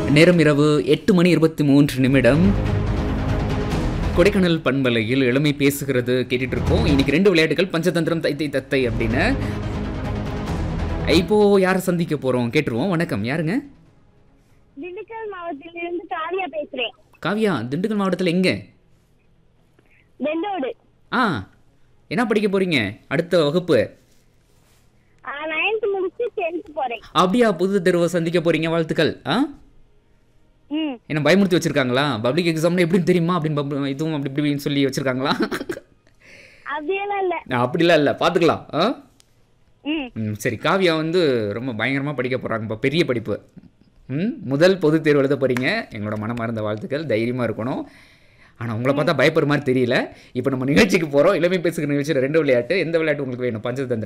நேரம் இரவு எட்டு மணி இருபத்தி மூன்று நிமிடம் கொடைக்கானல் பண்பலையில் இளமை பேசுகிறது கேட்டுட்டு இருக்கோம் இன்னைக்கு ரெண்டு விளையாட்டுகள் பஞ்சதந்திரம் தைத்தை தத்தை அப்படின்னு இப்போ யாரை சந்திக்க போறோம் கேட்டுருவோம் வணக்கம் யாருங்க திண்டுக்கல் மாவட்டத்திலிருந்து காவியா பேசுறேன் காவியா திண்டுக்கல் மாவட்டத்தில் எங்க வெண்டோடு ஆ என்ன படிக்க போறீங்க அடுத்த வகுப்பு நைன்த் முடிச்சு டென்த் போறேன் அப்படியா புது தெருவை சந்திக்க போறீங்க வாழ்த்துக்கள் ஆ ம் என்ன பயமுறுத்தி வச்சிருக்காங்களா பப்ளிக் எக்ஸாம்ல எப்படின்னு தெரியுமா அப்படின்னு பப்- இதுவும் அப்படி இப்படின்னு சொல்லி வச்சிருக்காங்களா அப்படியெல்லாம் இல்ல அப்படிலாம் இல்லை பார்த்துக்கலாம் ஆ ம் ம் சரி காவியா வந்து ரொம்ப பயங்கரமாக படிக்க போகிறாங்க இப்போ பெரிய படிப்பு ம் முதல் பொது தேர்வு எழுத போகிறீங்க எங்களோட மனமார்ந்த வாழ்த்துக்கள் தைரியமாக இருக்கணும் ஆனால் உங்களை பார்த்தா பயப்படுற மாதிரி தெரியல இப்போ நம்ம நிகழ்ச்சிக்கு போகிறோம் இளமை பேசுகிற நிகழ்ச்சியில் ரெண்டு விளையாட்டு எந்த விளையாட்டு உங்களுக்கு வேணும் பஞ்சதந்திரம்